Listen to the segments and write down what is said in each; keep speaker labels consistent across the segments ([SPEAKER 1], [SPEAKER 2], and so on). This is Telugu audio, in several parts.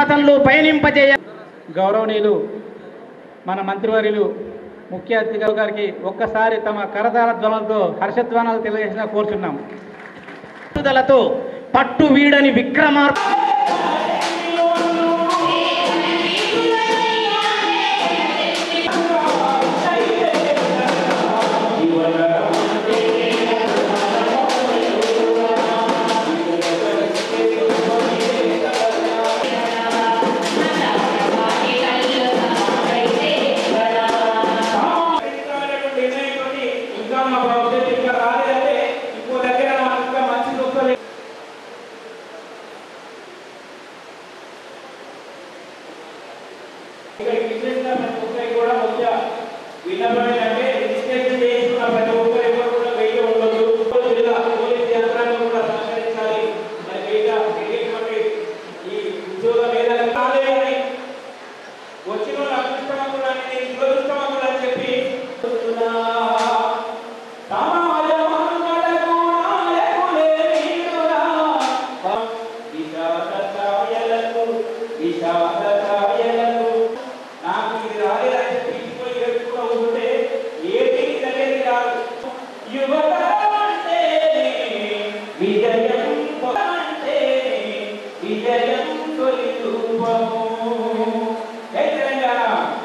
[SPEAKER 1] పాదములు పయనింపజేయ
[SPEAKER 2] గౌరవనీయులు మన మంత్రివర్యులు ముఖ్య అతిథి గారికి ఒక్కసారి తమ కరతాళ ధ్వనులతో హర్షధ్వానాలు తెలియజేసిన కోరుచున్నాం
[SPEAKER 1] పట్టుదలతో పట్టు వీడని విక్రమార్
[SPEAKER 3] ఇంకా మా భవిష్యత్తు ఇంకా రాలేదంటే ఇంకో దగ్గర మాకు ఇంకా మంచి చూస్తలేదు ఇక్కడికి విచ్చేసిన ప్రతి ఒక్కరికి కూడా ముఖ్య విన్నపం ఏంటంటే రిజిస్ట్రేషన్ చేసుకున్న ప్రతి ఒక్కరికి కూడా కూడా వెయ్యి ఉండదు జిల్లా పోలీస్ యంత్రాంగం కూడా సహకరించాలి మరి వెయ్యి వెళ్ళేటువంటి ఈ ఉద్యోగం ఏదైనా కాలేదని వచ్చిన వాళ్ళు అదృష్టవంతులని నేను దురదృష్టవంతుడు అని చెప్పి చెప్తున్నా. సమాజమంగళకు నాయకులే మీరురా. విషాదకాయలకు, విషాదకాయలకు. నాకు ఇది రాలేదని చెప్పి ఇంటిపోయి ఏడుచుకుంటూ ఉంటే ఏమీ జరిగేది కాదు. యువత అంటేనే విజయం అంటేనే విజయం తొలి రూపము జై Telangana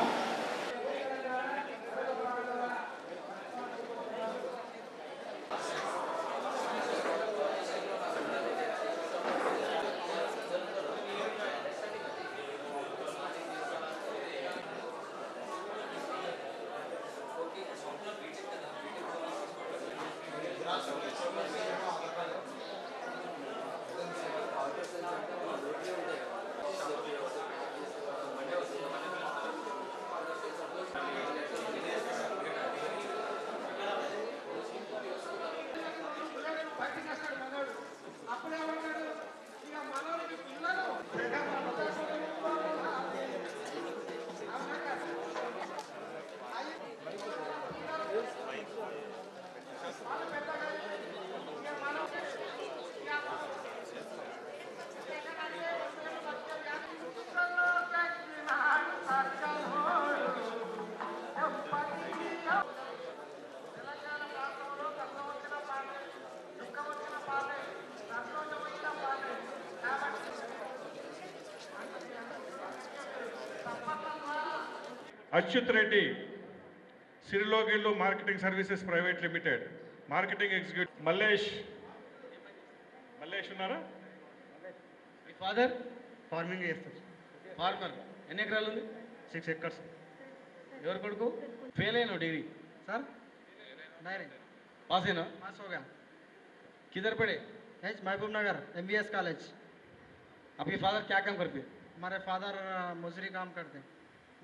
[SPEAKER 4] Achyut Reddy Sirilogillu marketing services private limited marketing executive Mallesh Mallesh ఉన్నారా
[SPEAKER 2] మీ ఫాదర్ ఫార్మింగ్ చేస్తారు ఫార్మర్ ఎన్ని ఎకరాలు ఉంది సిక్స్ ఎకర్స్ ఎవరు కొడుకు ఫెయిల్ అయినా డిగ్రీ సార్ नहीं पास है ना पास हो गया किधर पढ़े एच Mahbub Nagar M B S college आपके फादर क्या काम करते हैं हमारे फादर मजदूरी काम करते हैं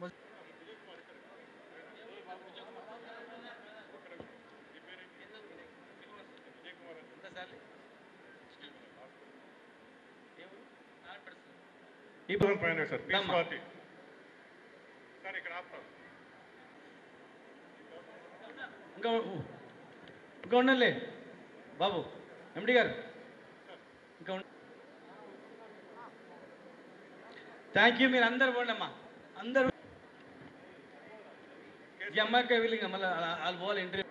[SPEAKER 4] ఈ ఫైవ్ హండ్రెడ్ సార్ పీస్
[SPEAKER 2] దమ్మా.
[SPEAKER 4] పార్టీ సార్ ఇక్కడ ఆపుతాం
[SPEAKER 2] ఇంకా ఉ- ఇంకా ఉండండి బాబు ఎండి గారు ఇంకా థ్యాంక్ యూ మీరు అందరు పోండి అమ్మా అందరూ ఈ అమ్మాయికి వీళ్ళు ఇంకా మళ్ళీ వాళ్ళు పోవాలి ఇంటర్వ్యూ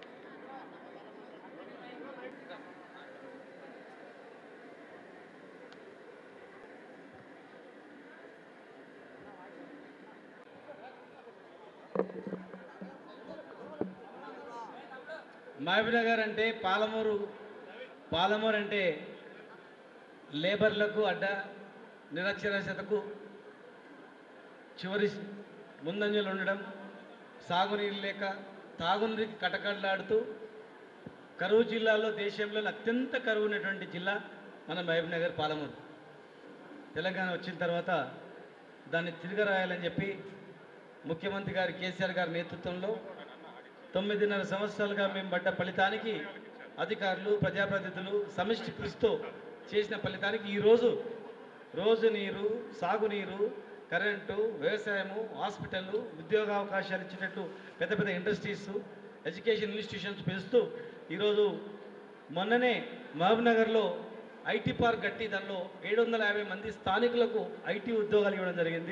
[SPEAKER 2] మహబూబ్నగర్ అంటే పాలమూరు పాలమూరు అంటే లేబర్లకు అడ్డ నిరక్షరాస్యతకు చివరి ముందంజలు ఉండడం సాగునీరు లేక తాగునీరికి కటకట్లాడుతూ కరువు జిల్లాలో దేశంలో అత్యంత కరువు ఉన్నటువంటి జిల్లా మన మహబూబ్నగర్ పాలమూరు తెలంగాణ వచ్చిన తర్వాత దాన్ని తిరగరాయాలని చెప్పి ముఖ్యమంత్రి గారి కేసీఆర్ గారి నేతృత్వంలో తొమ్మిదిన్నర సంవత్సరాలుగా మేము పడ్డ ఫలితానికి అధికారులు ప్రజాప్రతినిధులు సమిష్టి కృషితో చేసిన ఫలితానికి ఈరోజు రోజు నీరు సాగునీరు కరెంటు వ్యవసాయము హాస్పిటల్ ఉద్యోగ అవకాశాలు ఇచ్చేటట్టు పెద్ద పెద్ద ఇండస్ట్రీస్ ఎడ్యుకేషన్ ఇన్స్టిట్యూషన్స్ పెంచుతూ ఈరోజు మొన్ననే మహబూబ్నగర్లో ఐటీ పార్క్ కట్టి దానిలో ఏడు వందల యాభై మంది స్థానికులకు ఐటీ ఉద్యోగాలు ఇవ్వడం జరిగింది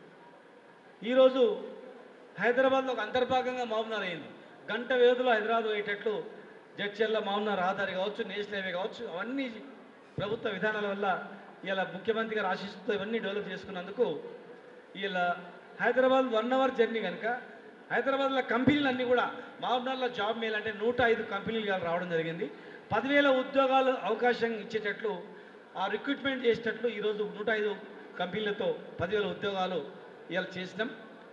[SPEAKER 2] ఈరోజు హైదరాబాద్లో ఒక అంతర్భాగంగా మహబూబ్నగర్ అయింది గంట వ్యవధిలో హైదరాబాద్ పోయేటట్లు జడ్చర్ల మహబూబ్నగర్ రహదారి కావచ్చు నేషనల్ హైవే కావచ్చు అవన్నీ ప్రభుత్వ విధానాల వల్ల ఇలా ముఖ్యమంత్రి గారు ఆశిస్తూ ఇవన్నీ డెవలప్ చేసుకున్నందుకు ఇలా హైదరాబాద్ వన్ అవర్ జర్నీ కనుక హైదరాబాద్లో కంపెనీలు అన్నీ కూడా మహబూబ్నగర్లో జాబ్ మేలు అంటే నూట ఐదు కంపెనీలు ఇవాళ రావడం జరిగింది పదివేల ఉద్యోగాలు అవకాశం ఇచ్చేటట్లు ఆ రిక్రూట్మెంట్ చేసేటట్లు ఈరోజు నూట ఐదు కంపెనీలతో పదివేల ఉద్యోగాలు ఇవాళ చేసినాం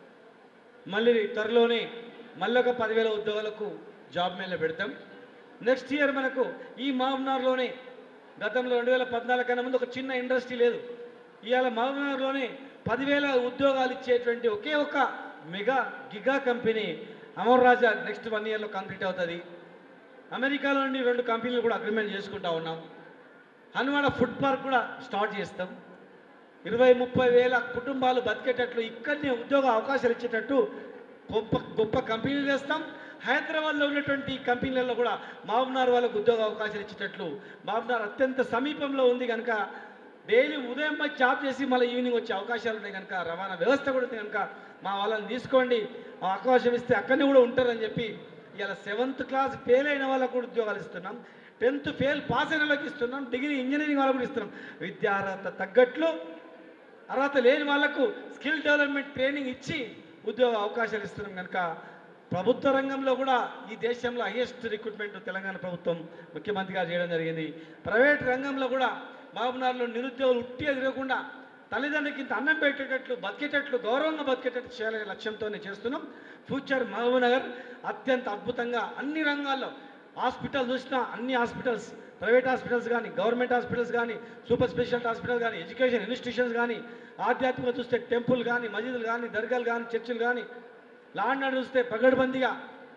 [SPEAKER 2] మళ్ళీ త్వరలోనే మళ్ళీ ఒక పదివేల ఉద్యోగాలకు జాబ్ మేళ పెడతాం నెక్స్ట్ ఇయర్ మనకు ఈ మహబూబ్నగర్లోనే గతంలో రెండు వేల పద్నాలుగు కన్నా ముందు ఒక చిన్న ఇండస్ట్రీ లేదు ఇవాళ మహబూబ్నగర్లోనే పదివేల ఉద్యోగాలు ఇచ్చేటువంటి ఒకే ఒక mega giga company Amar Raja next one ఇయర్లో కంప్లీట్ అవుతుంది అమెరికాలో నుండి రెండు కంపెనీలు కూడా అగ్రిమెంట్ చేసుకుంటా ఉన్నాం హన్వాడ ఫుడ్ పార్క్ కూడా స్టార్ట్ చేస్తాం ఇరవై ముప్పై వేల కుటుంబాలు బతికేటట్లు ఇక్కడనే ఉద్యోగ అవకాశాలు ఇచ్చేటట్టు గొప్ప గొప్ప కంపెనీలు చేస్తాం హైదరాబాద్లో ఉన్నటువంటి కంపెనీలలో కూడా మహబూబ్నగర్ వాళ్ళకు ఉద్యోగ అవకాశాలు ఇచ్చేటట్లు మహబూబ్నగర్ అత్యంత సమీపంలో ఉంది కనుక డైలీ ఉదయం పోయి జాబ్ చేసి మళ్ళీ ఈవినింగ్ వచ్చే అవకాశాలు ఉన్నాయి కనుక రవాణా వ్యవస్థ కూడా ఉంది కనుక మా వాళ్ళని తీసుకోండి ఆ అవకాశం ఇస్తే అక్కడనే కూడా ఉంటారని చెప్పి ఇలా సెవెంత్ క్లాస్ ఫెయిల్ అయిన వాళ్ళకు కూడా ఉద్యోగాలు ఇస్తున్నాం టెన్త్ ఫెయిల్ పాస్ అయిన వాళ్ళకి ఇస్తున్నాం డిగ్రీ ఇంజనీరింగ్ వాళ్ళకు కూడా ఇస్తున్నాం విద్యార్హత తగ్గట్లు అర్హత లేని వాళ్లకు స్కిల్ డెవలప్మెంట్ ట్రైనింగ్ ఇచ్చి ఉద్యోగ అవకాశాలు ఇస్తున్నాం కనుక ప్రభుత్వ రంగంలో కూడా ఈ దేశంలో హైయెస్ట్ రిక్రూట్మెంట్ తెలంగాణ ప్రభుత్వం ముఖ్యమంత్రి గారు చేయడం జరిగింది ప్రైవేట్ రంగంలో కూడా మహబూబ్నగర్లో నిరుద్యోగులు ఉట్టిగా తిరగకుండా తల్లిదండ్రులకి ఇంత అన్నం పెట్టేటట్లు బతికేటట్లు గౌరవంగా బతికేటట్లు చేయాలనే లక్ష్యంతోనే చేస్తున్నాం ఫ్యూచర్ మహబూబ్నగర్ అత్యంత అద్భుతంగా అన్ని రంగాల్లో హాస్పిటల్ చూసినా అన్ని హాస్పిటల్స్ ప్రైవేట్ హాస్పిటల్స్ కానీ గవర్నమెంట్ హాస్పిటల్స్ కానీ సూపర్ స్పెషాలిటీ హాస్పిటల్ కానీ ఎడ్యుకేషన్ ఇన్స్టిట్యూషన్స్ కానీ ఆధ్యాత్మిక చూస్తే టెంపుల్ కానీ మసీదులు కానీ దర్గాలు కానీ చర్చిలు కానీ లాండ్ ఆర్డర్ చూస్తే పగడ్బందీగా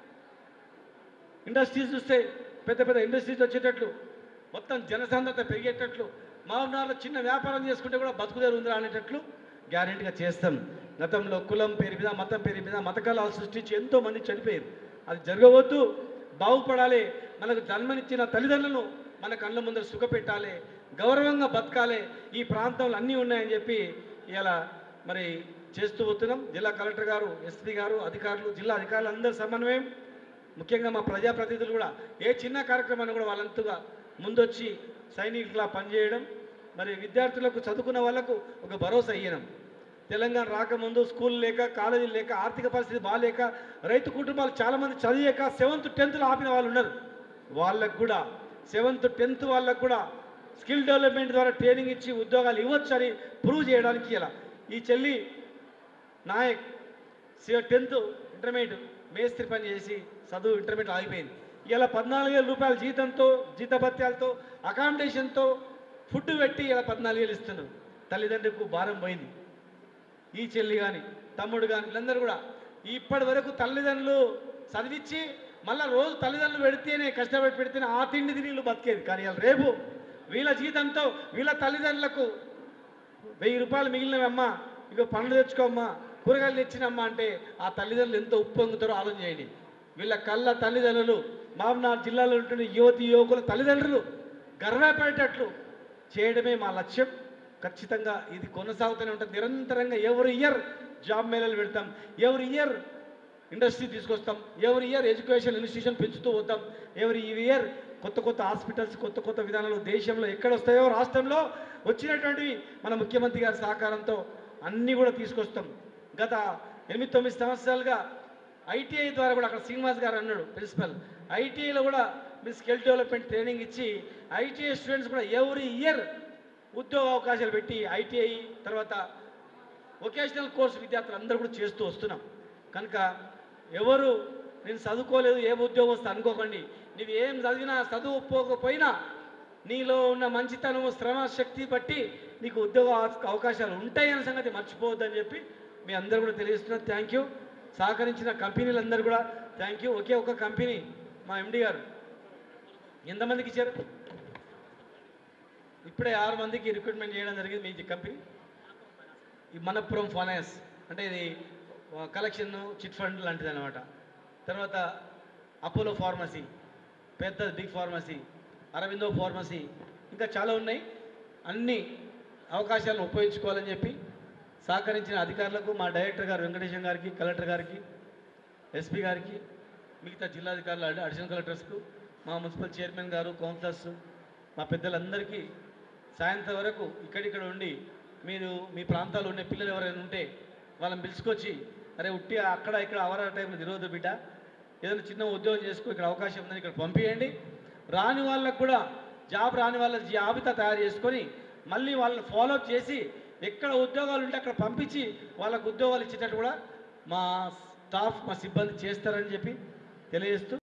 [SPEAKER 2] ఇండస్ట్రీస్ చూస్తే పెద్ద పెద్ద ఇండస్ట్రీస్ వచ్చేటట్లు మొత్తం జనసాంద్రత పెరిగేటట్లు మామూలు చిన్న వ్యాపారం చేసుకుంటే కూడా బతుకుదేరు ఉందిరా అనేటట్లు గ్యారెంటీగా చేస్తాం గతంలో కులం పేరు మీద మతం పేరు మీద మత కళాలు సృష్టించి ఎంతో మంది చనిపోయారు అది జరగవద్దు బాగుపడాలి మనకు జన్మనిచ్చిన తల్లిదండ్రులను మన కళ్ళ ముందర సుఖపెట్టాలి గౌరవంగా బతకాలి ఈ ప్రాంతంలో అన్నీ ఉన్నాయని చెప్పి ఇలా మరి చేస్తూ పోతున్నాం జిల్లా కలెక్టర్ గారు ఎస్పీ గారు అధికారులు జిల్లా అధికారులు అందరి సమన్వయం ముఖ్యంగా మా ప్రజాప్రతినిధులు కూడా ఏ చిన్న కార్యక్రమాన్ని కూడా వాళ్ళంతగా ముందొచ్చి సైనికులా పనిచేయడం మరి విద్యార్థులకు చదువుకున్న వాళ్ళకు ఒక భరోసా ఇయ్యడం తెలంగాణ రాకముందు స్కూల్ లేక కాలేజీలు లేక ఆర్థిక పరిస్థితి బాగాలేక రైతు కుటుంబాలు చాలామంది చదివాక సెవెంత్ టెన్త్లో ఆపిన వాళ్ళు ఉన్నారు వాళ్ళకు కూడా సెవెంత్ టెన్త్ వాళ్ళకు కూడా స్కిల్ డెవలప్మెంట్ ద్వారా ట్రైనింగ్ ఇచ్చి ఉద్యోగాలు ఇవ్వచ్చు అని ప్రూవ్ చేయడానికి ఇలా ఈ చెల్లి నాయక్ టెన్త్ ఇంటర్మీడియట్ మేస్త్రి పని చేసి చదువు ఇంటర్మీడియట్ ఆగిపోయింది ఇలా పద్నాలుగు వేల రూపాయల జీతంతో జీతభత్యాలతో అకామిడేషన్తో ఫుడ్ పెట్టి ఇలా పద్నాలుగు వేలు ఇస్తున్నారు తల్లిదండ్రులకు భారం పోయింది ఈ చెల్లి కానీ తమ్ముడు కానీ వీళ్ళందరూ కూడా ఇప్పటి వరకు తల్లిదండ్రులు చదివించి మళ్ళీ రోజు తల్లిదండ్రులు పెడితేనే కష్టపడి పెడితేనే ఆ తిండి తిని వీళ్ళు బతికేది కానీ ఇలా రేపు వీళ్ళ జీతంతో వీళ్ళ తల్లిదండ్రులకు వెయ్యి రూపాయలు మిగిలినవమ్మా ఇక పండ్లు తెచ్చుకోమ్మా కూరగాయలు తెచ్చినమ్మా అంటే ఆ తల్లిదండ్రులు ఎంత ఉప్పొంగుతారో ఆలోచన చేయండి వీళ్ళ కళ్ళ తల్లిదండ్రులు మామనాడు జిల్లాలో ఉంటున్న యువతి యువకుల తల్లిదండ్రులు గర్వపడేటట్లు చేయడమే మా లక్ష్యం ఖచ్చితంగా ఇది కొనసాగుతూనే ఉంటుంది నిరంతరంగా ఎవరి ఇయర్ జాబ్ మేళలు పెడతాం ఎవరి ఇయర్ ఇండస్ట్రీ తీసుకొస్తాం ఎవరి ఇయర్ ఎడ్యుకేషన్ ఇన్స్టిట్యూషన్ పెంచుతూ పోతాం ఎవరి ఇయర్ కొత్త కొత్త హాస్పిటల్స్ కొత్త కొత్త విధానాలు దేశంలో ఎక్కడ వస్తాయో రాష్ట్రంలో వచ్చినటువంటివి మన ముఖ్యమంత్రి గారి సహకారంతో అన్నీ కూడా తీసుకొస్తాం గత ఎనిమిది తొమ్మిది సంవత్సరాలుగా ఐటీఐ ద్వారా కూడా అక్కడ శ్రీనివాస్ గారు అన్నాడు ప్రిన్సిపల్ ఐటీఐలో కూడా మీ స్కిల్ డెవలప్మెంట్ ట్రైనింగ్ ఇచ్చి ఐటీఐ స్టూడెంట్స్ కూడా ఎవరి ఇయర్ ఉద్యోగ అవకాశాలు పెట్టి ఐటీఐ తర్వాత వొకేషనల్ కోర్స్ విద్యార్థులు అందరూ కూడా చేస్తూ వస్తున్నాం కనుక ఎవరు నేను చదువుకోలేదు ఏ ఉద్యోగం వస్తే అనుకోకండి నువ్వు ఏం చదివినా చదువుకోకపోయినా నీలో ఉన్న మంచితనం శ్రమ శక్తి బట్టి నీకు ఉద్యోగ అవ- అవకాశాలు ఉంటాయనే సంగతి మర్చిపోవద్దని చెప్పి మీ అందరూ కూడా తెలియజేస్తున్నారు థ్యాంక్ యూ సహకరించిన కంపెనీలందరూ కూడా థ్యాంక్ యూ ఒకే ఒక కంపెనీ మా ఎండి గారు ఎంతమందికి ఇచ్చారు ఇప్పుడే ఆరు మందికి రిక్రూట్మెంట్ చేయడం జరిగింది మీ కంపెనీ ఈ మనప్పురం ఫైనాన్స్ అంటే ఇది కలెక్షన్ చిట్ ఫండ్ లాంటిది అనమాట తర్వాత అపోలో ఫార్మసీ పెద్ద బిగ్ ఫార్మసీ అరవిందో ఫార్మసీ ఇంకా చాలా ఉన్నాయి అన్ని అవకాశాలను ఉపయోగించుకోవాలని చెప్పి సహకరించిన అధికారులకు మా డైరెక్టర్ గారు వెంకటేశం గారికి కలెక్టర్ గారికి ఎస్పీ గారికి మిగతా జిల్లాధికారులు అడి- అడిషనల్ కలెక్టర్స్కు మా మున్సిపల్ చైర్మన్ గారు కౌన్సిలర్స్ మా పెద్దలందరికీ సాయంత్రం వరకు ఇక్కడిక్కడ ఉండి మీరు మీ ప్రాంతాల్లో ఉండే పిల్లలు ఎవరైనా ఉంటే వాళ్ళని పిలుచుకొచ్చి అరే ఉట్టి అక్కడ ఇక్కడ అవరా టైంలో తిరగదు బిడ్డ ఏదైనా చిన్న ఉద్యోగం చేసుకో ఇక్కడ అవకాశం ఉందని ఇక్కడ పంపించండి రాని వాళ్ళకు కూడా జాబ్ రాని వాళ్ళ జాబితా తయారు చేసుకొని మళ్ళీ వాళ్ళని ఫాలోఅప్ చేసి ఎక్కడ ఉద్యోగాలు ఉంటే అక్కడ పంపించి వాళ్ళకు ఉద్యోగాలు ఇచ్చేటట్టు కూడా మా స్టాఫ్ మా సిబ్బంది చేస్తారని చెప్పి తెలియజేస్తూ